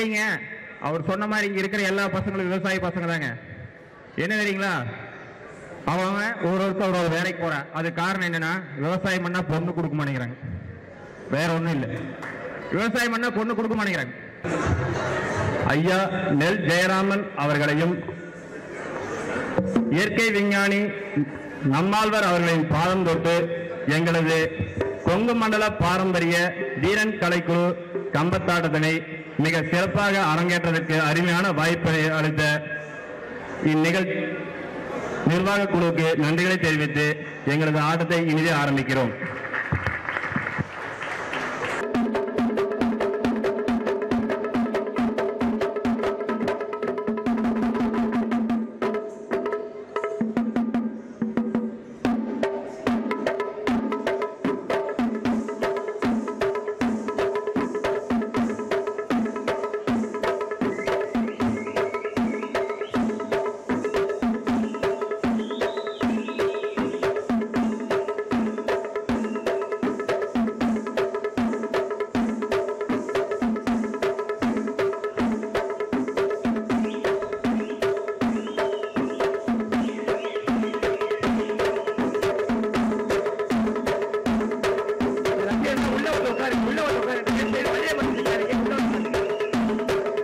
இல்லைங்க அவர் சொன்ன மாதிரி இங்க இருக்கிற எல்லா பசங்களும் விவசாய பசங்க தாங்க என்ன தெரியுங்களா அவன் ஒரு ஒருத்தர் ஒரு ஒரு வேலைக்கு போறான் அது காரணம் என்னன்னா விவசாயம் பண்ணா பொண்ணு கொடுக்க மாட்டேங்கிறாங்க வேற ஒண்ணும் இல்லை விவசாயம் பண்ணா பொண்ணு கொடுக்க மாட்டேங்கிறாங்க ஐயா நெல் ஜெயராமன் அவர்களையும் இயற்கை விஞ்ஞானி நம்மாழ்வார் அவர்களின் பாதம் தொட்டு எங்களது கொங்கு மண்டல பாரம்பரிய வீரன் கலைக்குழு கம்பத்தாட்டத்தினை மிக சிறப்பாக அரங்கேற்றதற்கு அருமையான வாய்ப்பை அளித்த இந்நிகழ் நிர்வாக குழுவுக்கு நன்றிகளை தெரிவித்து எங்களது ஆட்டத்தை இனிதே ஆரம்பிக்கிறோம் உள்ள வந்து உட்காரு உள்ள வந்து உட்காரு வெளியே வந்து உட்காரு உள்ள வந்து உட்காரு.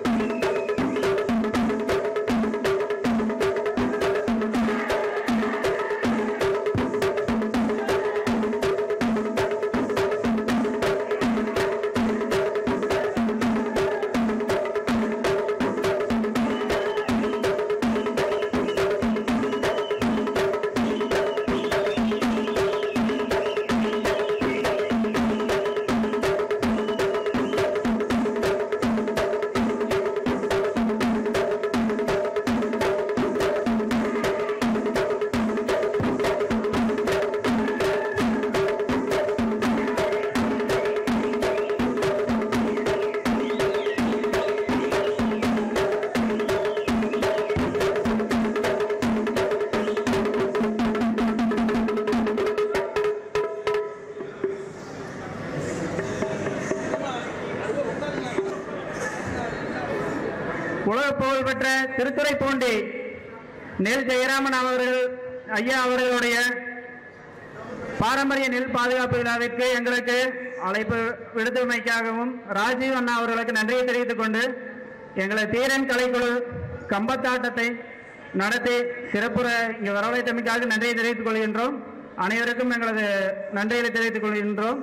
உலக புகழ்பெற்ற திருத்துறைப்பூண்டி நெல் ஜெயராமன் அவர்கள் ஐயா அவர்களுடைய பாரம்பரிய நெல் பாதுகாப்பு விழாவிற்கு எங்களுக்கு அழைப்பு விடுத்தமைக்காகவும் ராஜீவ் அண்ணா அவர்களுக்கு நன்றியை தெரிவித்துக் கொண்டு எங்களை தீரன் கலைக்குழு கம்பத்தாட்டத்தை நடத்தி சிறப்புற இங்கு வரவழைத்தமைக்காக நன்றியை தெரிவித்துக் கொள்கின்றோம் அனைவருக்கும் எங்களது நன்றிகளை தெரிவித்துக் கொள்கின்றோம்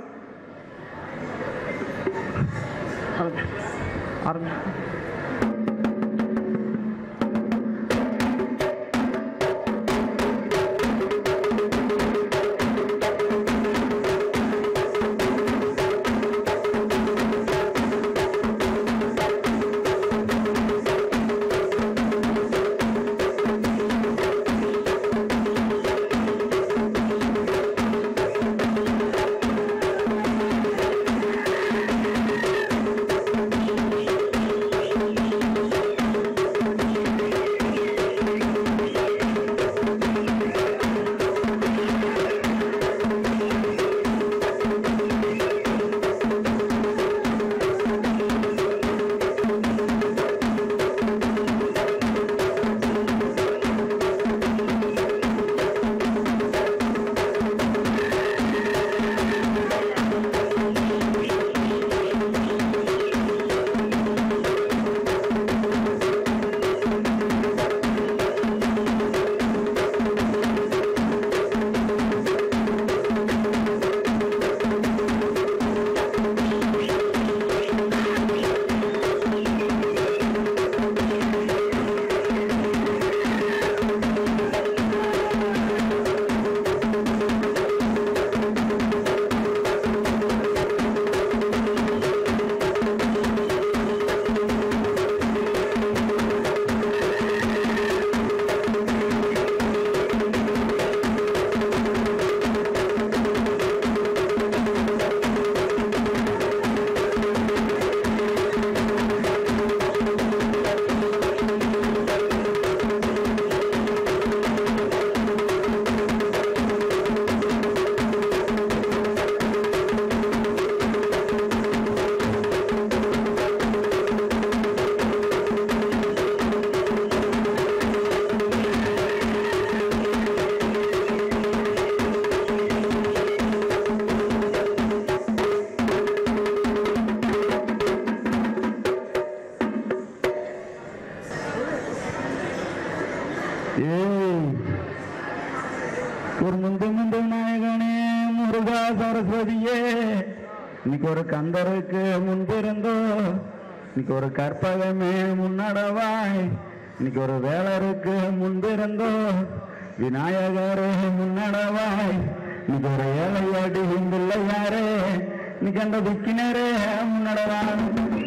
ஆரம்பி Thank முந்து நாயகனே முருகா சரஸ்வதியே இன்னைக்கு ஒரு கந்தருக்கு முன்பிருந்தோ இன்னைக்கு ஒரு கற்பகமே முன்னடவாய் இன்னைக்கு ஒரு வேலருக்கு முன்பிருந்தோ விநாயகரே முன்னடவாய் இன்னைக்கு ஒரு ஏழையாடி பிள்ளையாரே இன்னைக்கு அந்த துக்கினரே முன்னடவான்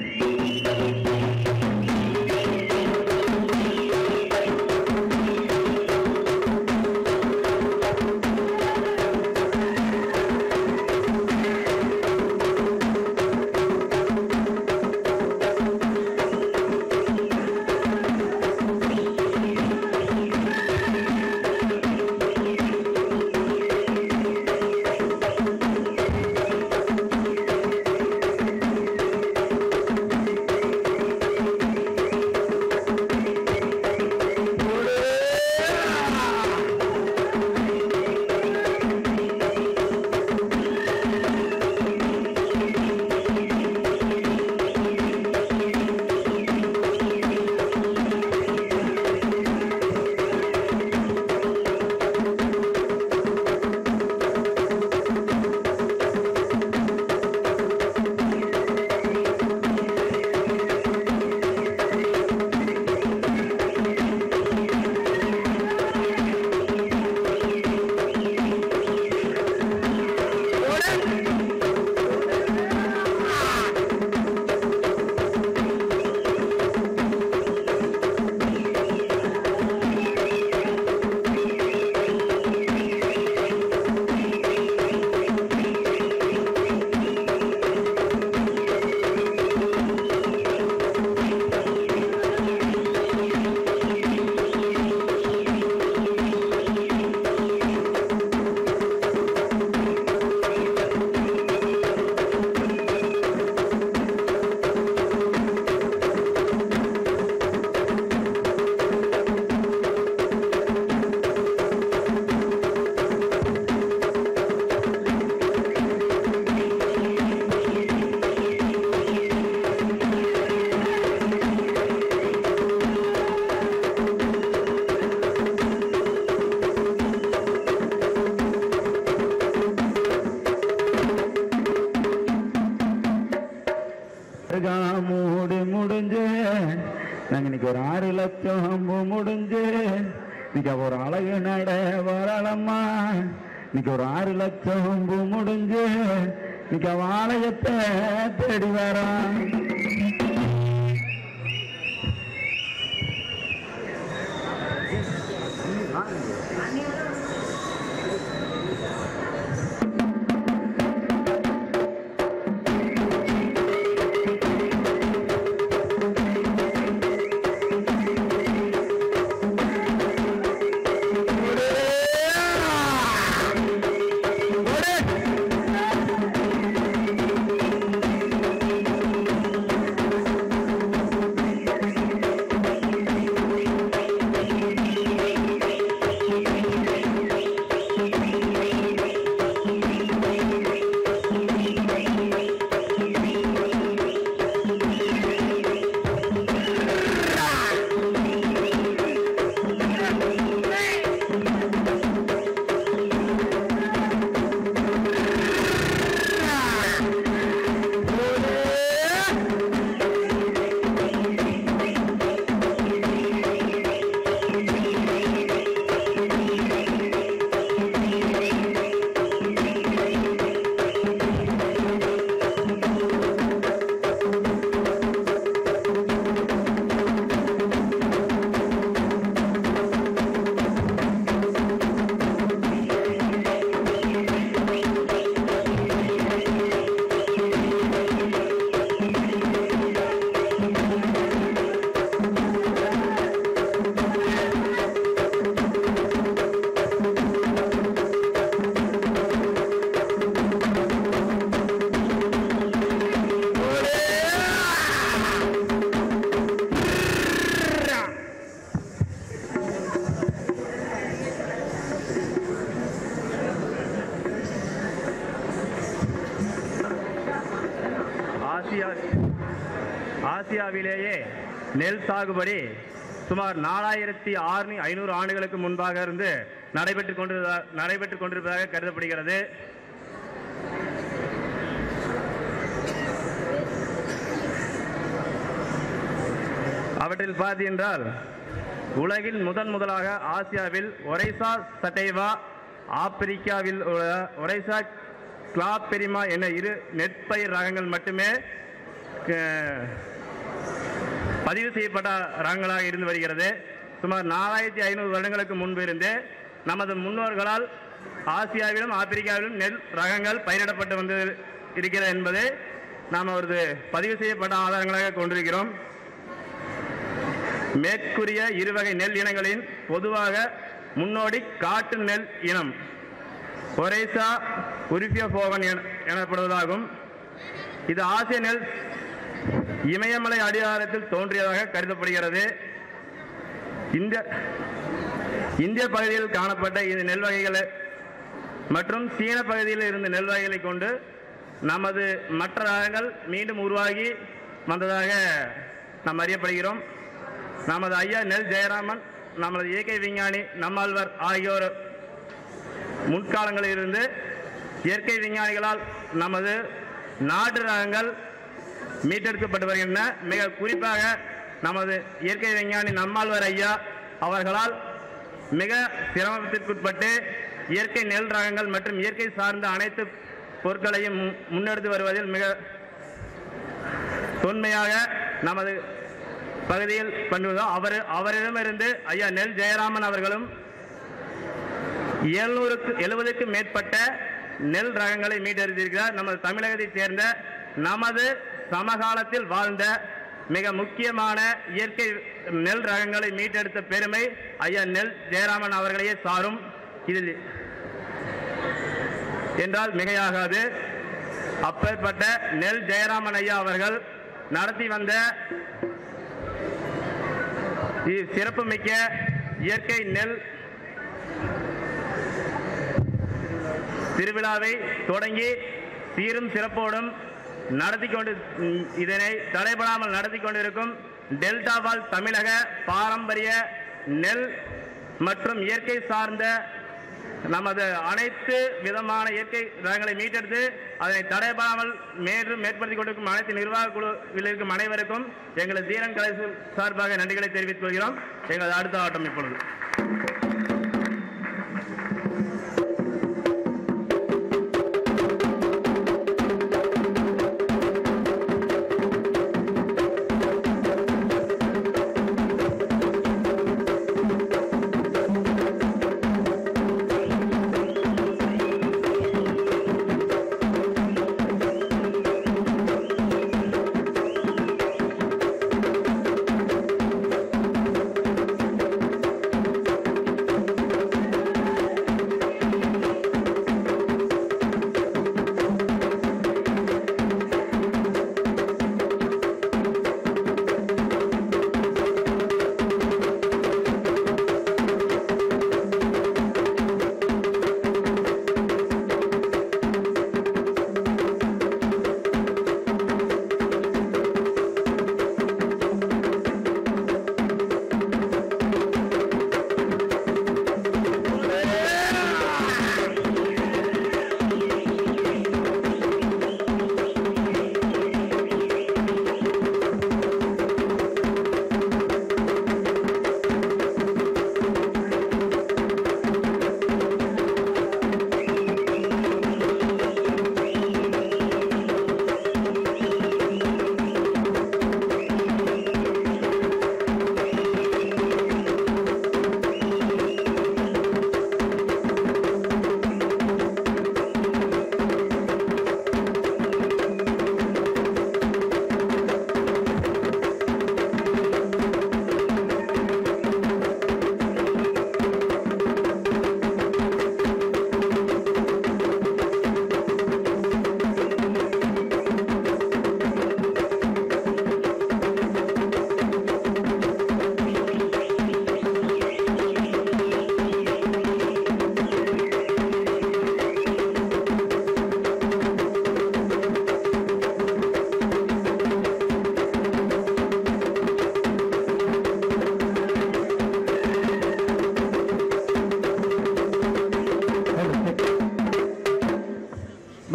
இருக்கா மூடி முடிஞ்சு நாங்க இன்னைக்கு ஒரு ஆறு லட்சம் அம்பு முடிஞ்சு இன்னைக்கு ஒரு அழகு நட வரலம்மா இன்னைக்கு ஒரு ஆறு லட்சம் அம்பு முடிஞ்சு இன்னைக்கு அவ ஆலயத்தை தேடி வரான் ஆசியா ஆசியாவிலேயே நெல் சாகுபடி சுமார் நாலாயிரத்தி ஆறு ஐநூறு ஆண்டுகளுக்கு முன்பாக இருந்து நடைபெற்றுக் கொண்டு நடைபெற்றுக் கொண்டிருப்பதாக கருதப்படுகிறது அவற்றில் பார்த்தீங்கன்றால் உலகில் முதன் முதலாக ஆசியாவில் ஒரைசா சட்டைவா ஆப்பிரிக்காவில் உள்ள ஒரைசா கிளாபெரிமா என இரு நெற்பயிர் ரகங்கள் மட்டுமே க- பதிவு செய்யப்பட்ட ரகங்களாக இருந்து வருகிறது சுமார் நாலாயிரத்தி ஐநூறு வருடங்களுக்கு முன்பு இருந்து நமது முன்னோர்களால் ஆசியாவிலும் ஆப்பிரிக்காவிலும் நெல் ரகங்கள் பயிரிடப்பட்டு வந்து இருக்கிறது என்பதை நாம் ஒரு பதிவு செய்யப்பட்ட ஆதாரங்களாக கொண்டிருக்கிறோம் மேற்கூறிய இருவகை நெல் இனங்களின் பொதுவாக முன்னோடி காட்டு நெல் இனம் ஒரேசா உரிபியோபோவன் என- எனப்படுவதாகும் இது ஆசிய நெல் இமயமலை அடிவாரத்தில் தோன்றியதாக கருதப்படுகிறது இந்த இந்திய பகுதியில் காணப்பட்ட இந்த நெல் வகைகளை மற்றும் சீன பகுதியில் இருந்த நெல் வகைகளை கொண்டு நமது மற்ற ரகங்கள் மீண்டும் உருவாகி வந்ததாக நாம் அறியப்படுகிறோம் நமது ஐயா நெல் ஜெயராமன் நமது இயற்கை விஞ்ஞானி நம்மாழ்வார் ஆகியோர் முன்காலங்களில் இருந்து இயற்கை விஞ்ஞானிகளால் நமது நாட்டு ரகங்கள் மீட்டெடுக்கப்பட்டு வருகின்றன மிக குறிப்பாக நமது இயற்கை விஞ்ஞானி நம்மாழ்வார் ஐயா அவர்களால் மிக சிரமத்திற்குட்பட்டு இயற்கை நெல் ரகங்கள் மற்றும் இயற்கை சார்ந்த அனைத்து பொருட்களையும் மு- முன்னெடுத்து வருவதில் மிக தொன்மையாக நமது பகுதியில் பண்ணுவதும் அவர் அவரிடமிருந்து ஐயா நெல் ஜெயராமன் அவர்களும் எழுநூறுக்கு எழுபதுக்கும் மேற்பட்ட நெல் ரகங்களை மீட்டெடுத்திருக்கிறார் நமது தமிழகத்தைச் சேர்ந்த நமது சமகாலத்தில் வாழ்ந்த மிக முக்கியமான இயற்கை நெல் ரகங்களை மீட்டெடுத்த பெருமை ஐயா நெல் ஜெயராமன் அவர்களையே சாரும் இதில் என்றால் மிகையாகாது அப்பேற்பட்ட நெல் ஜெயராமன் ஐயா அவர்கள் நடத்தி வந்த இ- சிறப்புமிக்க இயற்கை நெல் திருவிழாவை தொடங்கி சீரும் சிறப்போடும் நடத்தி கொண்டு ம், இதனை தடைபடாமல் நடத்தி கொண்டிருக்கும் டெல்டாவால் தமிழக பாரம்பரிய நெல் மற்றும் இயற்கை சார்ந்த நமது அனைத்து விதமான இயற்கை ரகங்களை மீட்டெடுத்து அதனை தடைபடாமல் மேலும் மேற்படுத்திக் கொண்டிருக்கும் அனைத்து நிர்வாக குழுவில் இருக்கும் அனைவருக்கும் எங்களது தீரன் கலை சார்பாக நன்றிகளை தெரிவித்துக் கொள்கிறோம் எங்களது அடுத்த ஆட்டம் இப்பொழுது Thank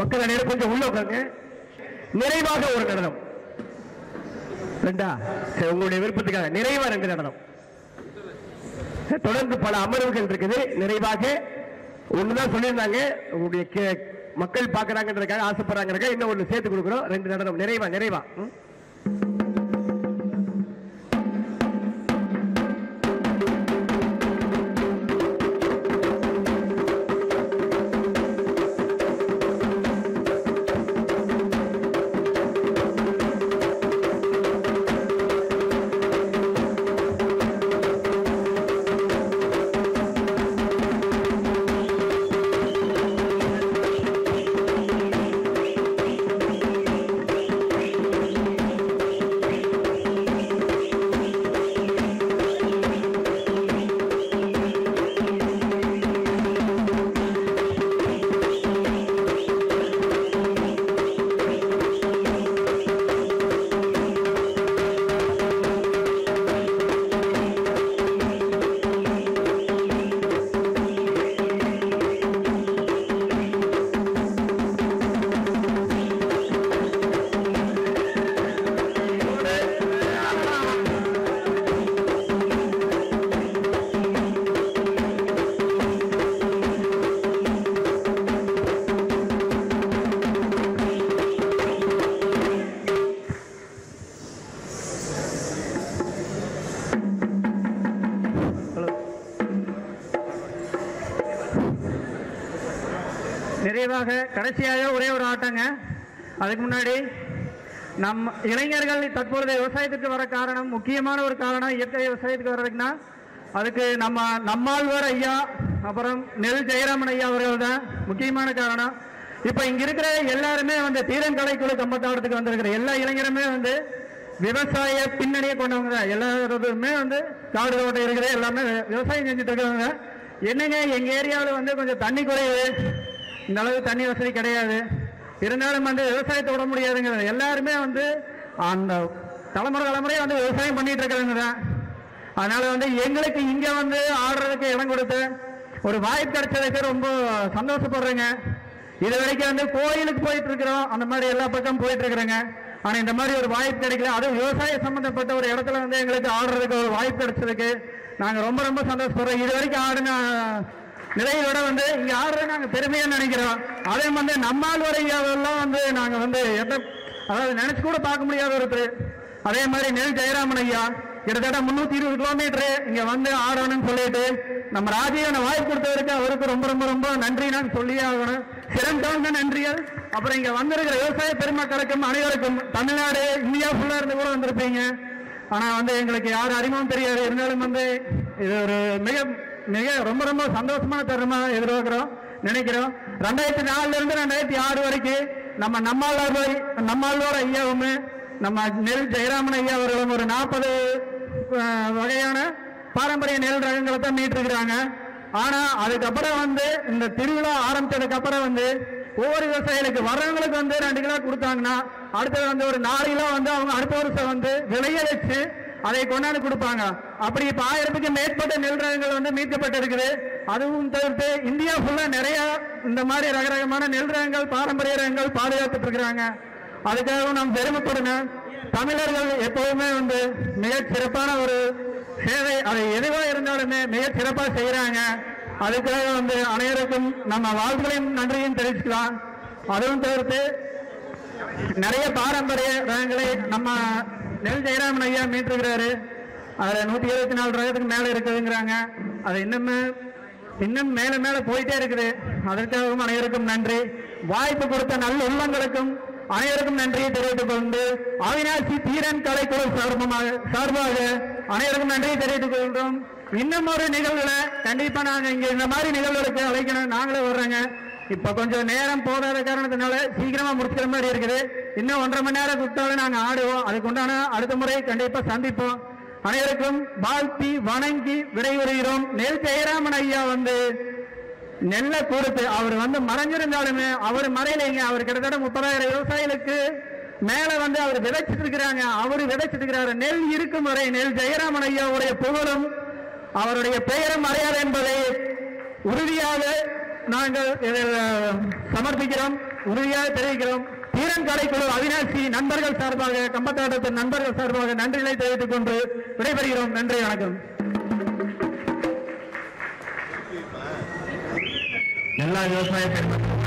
மக்கள் அனைவரும் கொஞ்சம் உள்ள உட்காருங்க நிறைவாக ஒரு நடனம் ரெண்டா சரி உங்களுடைய விருப்பத்துக்காக நிறைவா ரெண்டு நடனம் தொடர்ந்து பல அமர்வுகள் இருக்குது நிறைவாக ஒண்ணுதான் சொல்லியிருந்தாங்க உங்களுடைய கே- மக்கள் பாக்குறாங்கன்றதுக்காக ஆசைப்படுறாங்க இன்னும் ஒண்ணு சேர்த்து கொடுக்குறோம் ரெண்டு நடனம் நிறைவா நிறைவா ம்? நிறைவாக கடைசியாக ஒரே ஒரு ஆட்டங்க அதுக்கு முன்னாடி நம் இளைஞர்கள் தற்பொழுது விவசாயத்துக்கு வர காரணம் முக்கியமான ஒரு காரணம் இயற்கை விவசாயத்துக்கு வர்றதுக்குன்னா அதுக்கு நம்ம நம்மாழ்வார் ஐயா அப்புறம் நெல் ஜெயராமன் ஐயா அவர்கள் தான் முக்கியமான காரணம் இப்போ இங்க இருக்கிற எல்லாருமே வந்து தீரன் கலைக்குழு கம்பத்தாவட்டத்துக்கு வந்திருக்கிற எல்லா இளைஞருமே வந்து விவசாய பின்னணியை கொண்டவங்க தான் எல்லாருமே வந்து காடு தோட்டம் இருக்குது எல்லாமே விவசாயம் செஞ்சுட்டு இருக்கிறவங்க என்னங்க எங்க ஏரியாவில் வந்து கொஞ்சம் தண்ணி குறைவு இந்த அளவுக்கு தண்ணி வசதி கிடையாது இருந்தாலும் வந்து விவசாயத்தை விட முடியாதுங்கிறது எல்லாருமே வந்து அந்த தலைமுறை தலைமுறையே வந்து விவசாயம் பண்ணிட்டு இருக்கிறவங்க தான் அதனால வந்து எங்களுக்கு இங்க வந்து ஆடுறதுக்கு இடம் கொடுத்து ஒரு வாய்ப்பு கிடைச்சதுக்கு ரொம்ப சந்தோஷப்படுறேங்க இது வரைக்கும் வந்து கோயிலுக்கு போயிட்டு இருக்கிறோம் அந்த மாதிரி எல்லா பக்கம் போயிட்டு இருக்கிறேங்க ஆனா இந்த மாதிரி ஒரு வாய்ப்பு கிடைக்கல அதுவும் விவசாய சம்பந்தப்பட்ட ஒரு இடத்துல வந்து எங்களுக்கு ஆடுறதுக்கு ஒரு வாய்ப்பு கிடைச்சதுக்கு நாங்க ரொம்ப ரொம்ப சந்தோஷப்படுறோம் இது வரைக்கும் ஆடின நிலையோட வந்து இங்க ஆடுறது நாங்க பெருமையா நினைக்கிறோம் அதே வந்து நம்மால் வரையாவெல்லாம் வந்து நாங்க வந்து எந்த அதாவது நினைச்சு கூட பார்க்க முடியாத ஒருத்தர் அதே மாதிரி நெல் ஜெயராமன் ஐயா கிட்டத்தட்ட முன்னூத்தி இருபது கிலோமீட்டர் இங்க வந்து ஆடணும்னு சொல்லிட்டு நம்ம ராஜீவனை வாய்ப்பு கொடுத்தவருக்கு அவருக்கு ரொம்ப ரொம்ப ரொம்ப நன்றி நான் சொல்லியே ஆகணும் சிறந்த நன்றிகள் அப்புறம் இங்க வந்திருக்கிற விவசாய பெருமக்களுக்கும் அனைவருக்கும் தமிழ்நாடு இந்தியா ஃபுல்லா இருந்து கூட வந்திருப்பீங்க ஆனா வந்து எங்களுக்கு யாரும் அறிமுகம் தெரியாது இருந்தாலும் வந்து இது ஒரு மிக மிக ரொம்ப ரொம்ப சந்தோஷமான தருணமா எதிர்பார்க்கிறோம் நினைக்கிறோம் ரெண்டாயிரத்தி நாலுல இருந்து ரெண்டாயிரத்தி ஆறு வரைக்கும் நம்ம நம்மாழ்வார் நம்மாழ்வார் ஐயாவும் நம்ம நெல் ஜெயராமன் ஐயா அவர்களும் ஒரு நாற்பது வகையான பாரம்பரிய நெல் ரகங்களை தான் மீட்டிருக்கிறாங்க ஆனா அதுக்கப்புறம் வந்து இந்த திருவிழா ஆரம்பிச்சதுக்கு அப்புறம் வந்து ஒவ்வொரு விவசாயிகளுக்கு வர்றவங்களுக்கு வந்து ரெண்டு கிலோ கொடுத்தாங்கன்னா அடுத்தது வந்து ஒரு நாலு கிலோ வந்து அவங்க அடுத்த வருஷம் வந்து விளைய வச்சு அதை கொண்டாந்து கொடுப்பாங்க அப்படி இப்ப ஆயிரத்துக்கு மேற்பட்ட நெல் ரகங்கள் வந்து மீட்கப்பட்டு இருக்குது அதுவும் தவிர்த்து இந்தியா ஃபுல்லா நிறைய இந்த மாதிரி ரகரகமான நெல் ரகங்கள் பாரம்பரிய ரகங்கள் பாதுகாத்துட்டு இருக்கிறாங்க அதுக்காகவும் நாம் பெருமைப்படணும் தமிழர்கள் எப்பவுமே வந்து மிகச் சிறப்பான ஒரு சேவை அது எதுவா இருந்தாலுமே மிகச் சிறப்பா செய்யறாங்க அதுக்காக வந்து அனைவருக்கும் நம்ம வாழ்த்துக்களையும் நன்றியும் தெரிவிச்சுக்கலாம் அதுவும் தவிர்த்து நிறைய பாரம்பரிய ரகங்களை நம்ம நெல் ஜெயராமன் ஐயா மீட்டிருக்கிறாரு அதுல நூத்தி இருபத்தி நாலு ரகத்துக்கு மேல இருக்குதுங்கிறாங்க அது இன்னுமே இன்னும் மேல மேல போயிட்டே இருக்குது அதற்காகவும் அனைவருக்கும் நன்றி வாய்ப்பு கொடுத்த நல்ல உள்ளங்களுக்கும் அனைவருக்கும் நன்றியை தெரிவித்துக் கொண்டு அவினாசி தீரன் கலைக்குழு சார்பமாக சார்பாக அனைவருக்கும் நன்றியை தெரிவித்துக் கொள்கிறோம் இன்னும் ஒரு நிகழ்வுல கண்டிப்பா நாங்க இங்க இந்த மாதிரி நிகழ்வுகளுக்கு அழைக்கணும் நாங்களே வர்றோங்க இப்ப கொஞ்சம் நேரம் போதாத காரணத்தினால சீக்கிரமா முடிச்சுக்கிற மாதிரி இருக்குது இன்னும் ஒன்றரை மணி நேரம் கொடுத்தாலும் நாங்க ஆடுவோம் அதுக்கு உண்டான அடுத்த முறை கண்டிப்பா சந்திப்போம் அனைவருக்கும் வாழ்த்தி வணங்கி விடைபெறுகிறோம் நெல் ஜெயராமன் ஐயா வந்து நெல்லை கொடுத்து அவர் வந்து மறைஞ்சிருந்தாலுமே அவர் மறையலைங்க அவர் கிட்டத்தட்ட முப்பதாயிரம் விவசாயிகளுக்கு மேல வந்து அவர் விதைச்சிட்டு இருக்கிறாங்க அவர் விதைச்சிட்டு இருக்கிறாரு நெல் இருக்கும் வரை நெல் ஜெயராமன் ஐயாவுடைய புகழும் அவருடைய பெயரும் மறையாது என்பதை உறுதியாக நாங்கள் இதில் சமர்ப்பிக்கிறோம் உறுதியாக தெரிவிக்கிறோம் தீரன் கலைக்குழு அவினாசி நண்பர்கள் சார்பாக கம்பத்தாட்டத்தின் நண்பர்கள் சார்பாக நன்றிகளை தெரிவித்துக் கொண்டு விடைபெறுகிறோம் நன்றி வணக்கம் எல்லா விவசாய பெருமக்களும்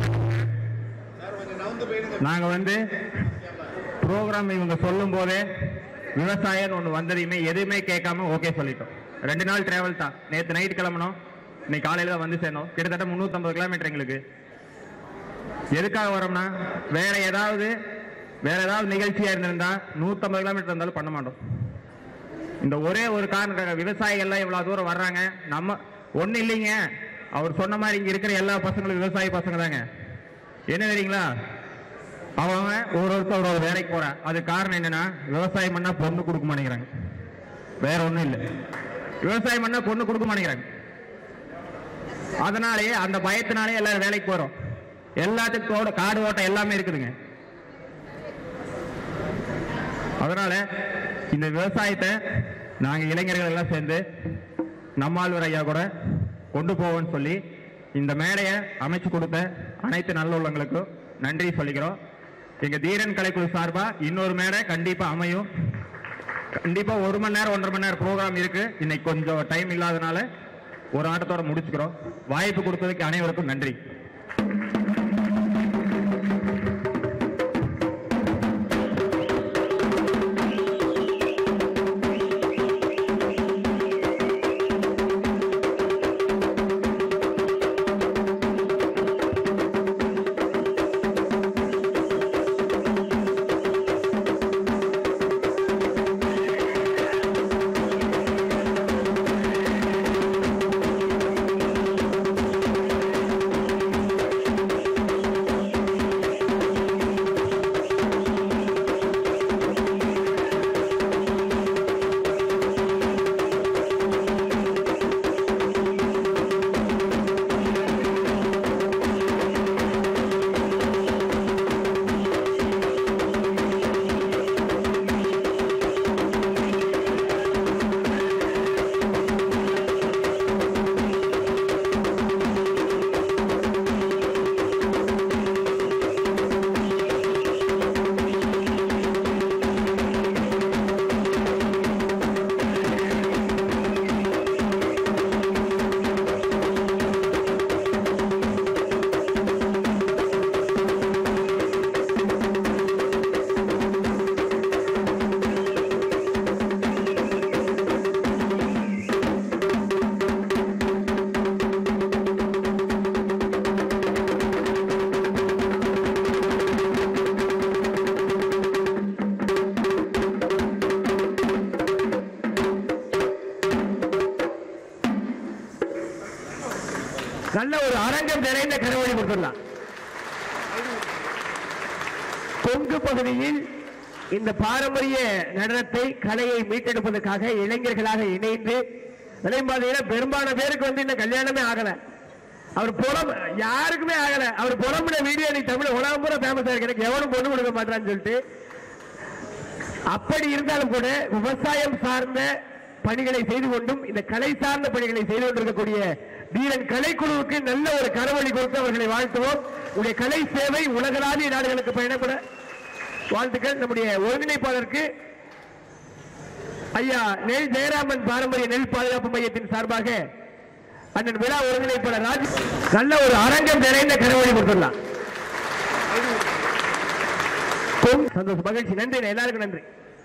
நாங்க வந்து ப்ரோக்ராம் இவங்க சொல்லும் போதே விவசாயம் ஒன்று வந்ததையுமே எதுவுமே கேட்காம ஓகே சொல்லிட்டோம் ரெண்டு நாள் டிராவல் தான் நேற்று நைட் கிளம்பணும் இன்னைக்கு காலையில தான் வந்து சேர்ந்தோம் கிட்டத்தட்ட முந்நூற்றம்பது கிலோமீட்டர் எங்களுக்கு எதுக்காக வரோம்னா வேற ஏதாவது வேற ஏதாவது நிகழ்ச்சியா இருந்திருந்தா நூற்றம்பது கிலோமீட்டர் இருந்தாலும் பண்ண மாட்டோம் இந்த ஒரே ஒரு காரணக்காக விவசாயிகள்லாம் இவ்வளவு தூரம் வர்றாங்க நம்ம ஒண்ணு இல்லைங்க அவர் சொன்ன மாதிரி இங்க இருக்கிற எல்லா பசங்களும் விவசாயி பசங்க தாங்க என்ன தெரியுங்களா அவங்க ஒரு ஒருத்தர் ஒரு ஒரு வேலைக்கு போறான் அது காரணம் என்னன்னா விவசாயம் பண்ணா பொண்ணு கொடுக்க மாட்டேங்கிறாங்க வேற ஒண்ணும் இல்லை விவசாயம் பண்ணா பொண்ணு கொடுக்க மாட்டேங்கிறாங்க அதனாலேயே அந்த பயத்தினாலே எல்லாரும் வேலைக்கு போறோம் எல்லாத்துக்கும் காடு ஓட்டம் எல்லாமே இருக்குதுங்க அதனால இந்த விவசாயத்தை நாங்க இளைஞர்கள் எல்லாம் சேர்ந்து நம்மாழ்வார் ஐயா கூட கொண்டு போவோம்னு சொல்லி இந்த மேடையை அமைச்சு கொடுத்த அனைத்து நல்லுள்ளங்களுக்கும் நன்றி சொல்லிக்கிறோம் எங்க தீரன் கலைக்குழு சார்பா இன்னொரு மேடை கண்டிப்பா அமையும் கண்டிப்பா ஒரு மணி நேரம் ஒன்றரை மணி நேரம் ப்ரோக்ராம் இருக்கு இன்னைக்கு கொஞ்சம் டைம் இல்லாதனால ஒரு ஆட்டத்தோட முடிச்சுக்கிறோம் வாய்ப்பு கொடுத்ததுக்கு அனைவருக்கும் நன்றி நல்ல ஒரு அரங்கம் நிறைந்த கரவழி கொடுத்துடலாம் கொங்கு பகுதியில் இந்த பாரம்பரிய நடனத்தை கலையை மீட்டெடுப்பதற்காக இளைஞர்களாக இணைந்து அதே பார்த்தீங்கன்னா பெரும்பாலான பேருக்கு வந்து இன்னும் கல்யாணமே ஆகல அவர் புலம் யாருக்குமே ஆகல அவர் புலம்புன வீடியோ நீ தமிழ் உலகம் பூரா ஃபேமஸா இருக்கு எனக்கு எவனும் பொண்ணு கொடுக்க மாட்டான்னு சொல்லிட்டு அப்படி இருந்தாலும் கூட விவசாயம் சார்ந்த பணிகளை செய்து கொண்டும் இந்த கலை சார்ந்த பணிகளை செய்து கொண்டிருக்கக்கூடிய வீரன் கலைக்குழுவுக்கு நல்ல ஒரு கரவழி கொடுத்து அவர்களை வாழ்த்துவோம் உடைய கலை சேவை உலகளாவிய நாடுகளுக்கு பயணப்பட வாழ்த்துக்கள் நம்முடைய ஒருங்கிணைப்பாளருக்கு ஐயா நெல் ஜெயராமன் பாரம்பரிய நெல் பாதுகாப்பு மையத்தின் சார்பாக அண்ணன் விழா ஒருங்கிணைப்பாளர் ராஜ் நல்ல ஒரு அரங்கம் நிறைந்த கரவழி கொடுத்துடலாம் சந்தோஷம் மகிழ்ச்சி நன்றி எல்லாருக்கும் நன்றி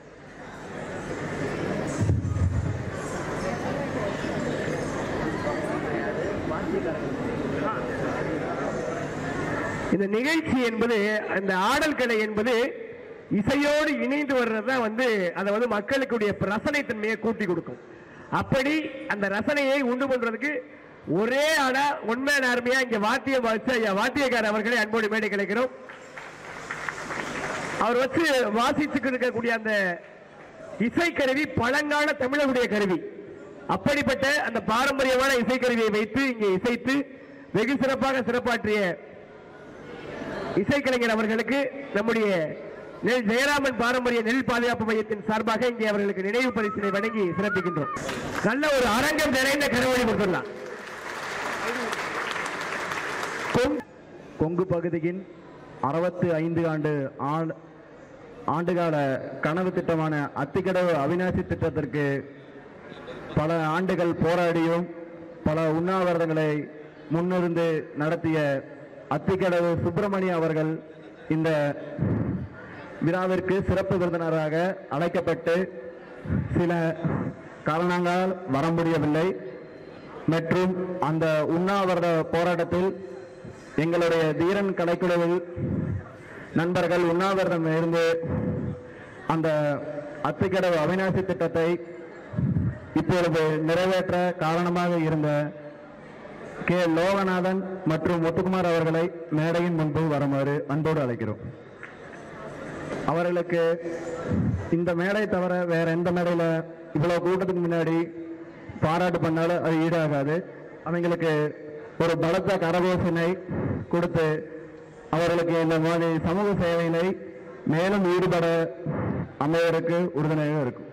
இந்த நிகழ்ச்சி என்பது அந்த ஆடல் கலை என்பது இசையோடு இணைந்து வர்றது தான் வந்து அதை வந்து மக்களுக்குடைய ரசனை தன்மையை கூட்டி கொடுக்கும் அப்படி அந்த ரசனையை உண்டு பண்றதுக்கு ஒரே ஆளா உண்மையான அருமையா இங்க வாத்தியம் வச்சு ஐயா வாத்தியக்காரர் அவர்களை அன்போடு மேடை கிடைக்கிறோம் அவர் வச்சு வாசிச்சுட்டு இருக்கக்கூடிய அந்த இசைக்கருவி பழங்கால தமிழருடைய கருவி அப்படிப்பட்ட அந்த பாரம்பரியமான இசைக்கருவியை வைத்து இங்கே இசைத்து வெகு சிறப்பாக சிறப்பாற்றிய இசைக்கலைஞர் அவர்களுக்கு நம்முடைய நெல் ஜெயராமன் பாரம்பரிய நெல் பாதுகாப்பு மையத்தின் சார்பாக இங்கே அவர்களுக்கு நினைவு பரிசினை வழங்கி சிறப்பிக்கின்றோம் நல்ல ஒரு அரங்கம் நிறைந்த கரவழி கொடுத்துடலாம் கொங்கு கொங்கு பகுதியின் அறுபத்து ஐந்து ஆண்டு ஆண்டு ஆண்டுகால கனவு திட்டமான அத்திக்கடவு அவிநாசி திட்டத்திற்கு பல ஆண்டுகள் போராடியும் பல உண்ணாவிரதங்களை முன்னிருந்து நடத்திய அத்திக்கடவு சுப்பிரமணிய அவர்கள் இந்த விழாவிற்கு சிறப்பு விருந்தினராக அழைக்கப்பட்டு சில காரணங்களால் வர முடியவில்லை மற்றும் அந்த உண்ணாவிரத போராட்டத்தில் எங்களுடைய தீரன் கலைக்குழுவில் நண்பர்கள் உண்ணாவிரதம் இருந்து அந்த அத்திக்கடவு அவிநாசி திட்டத்தை இப்பொழுது நிறைவேற்ற காரணமாக இருந்த கே லோகநாதன் மற்றும் முத்துக்குமார் அவர்களை மேடையின் முன்பு வருமாறு அன்போடு அழைக்கிறோம் அவர்களுக்கு இந்த மேடை தவிர வேற எந்த மேடையில் இவ்வளோ கூட்டத்துக்கு முன்னாடி பாராட்டு பண்ணாலும் அது ஈடாகாது அவங்களுக்கு ஒரு பலத்த கரகோசனை கொடுத்து அவர்களுக்கு இந்த மாதிரி சமூக சேவையினை மேலும் ஈடுபட அமைவதற்கு உறுதுணையாக இருக்கும்